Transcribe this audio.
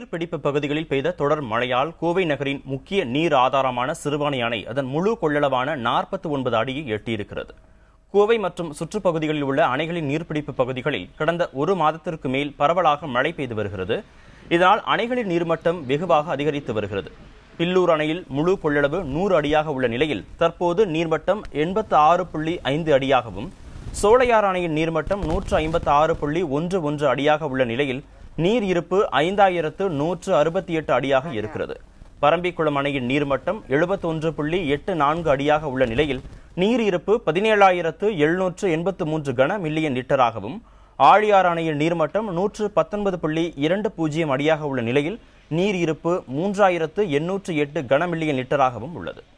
நீர்பிடிப்பு பகுதிகளில் பெய்த தொடர் மழையால் கோவை நகரின் முக்கிய நீர் ஆதாரமான சிறுவாணி அணை அதன் முழு கொள்ளளவான நாற்பத்தி ஒன்பது அடியை எட்டியிருக்கிறது கோவை மற்றும் சுற்றுப்பகுதிகளில் உள்ள அணைகளின் நீர்பிடிப்பு பகுதிகளில் கடந்த ஒரு மாதத்திற்கு மேல் பரவலாக மழை பெய்து வருகிறது இதனால் அணைகளின் நீர்மட்டம் வெகுவாக அதிகரித்து வருகிறது பில்லூர் அணையில் முழு கொள்ளளவு நூறு அடியாக உள்ள நிலையில் தற்போது நீர்மட்டம் எண்பத்து ஆறு புள்ளி ஐந்து அடியாகவும் சோழையார் அணையின் நீர்மட்டம் நூற்று ஐம்பத்து ஆறு புள்ளி ஒன்று ஒன்று அடியாக உள்ள நிலையில் நீர் இருப்பு ஐந்தாயிரத்து நூற்று அறுபத்தி எட்டு அடியாக இருக்கிறது பரம்பிக்குளம் அணையின் நீர்மட்டம் எழுபத்தொன்று புள்ளி எட்டு நான்கு அடியாக உள்ள நிலையில் நீர் இருப்பு பதினேழாயிரத்து எழுநூற்று எண்பத்து மூன்று கன மில்லியன் லிட்டராகவும் ஆழியார் அணையின் நீர்மட்டம் நூற்று பத்தொன்பது புள்ளி இரண்டு பூஜ்ஜியம் அடியாக உள்ள நிலையில் நீர் இருப்பு மூன்றாயிரத்து எண்ணூற்று எட்டு கன மில்லியன் லிட்டராகவும் உள்ளது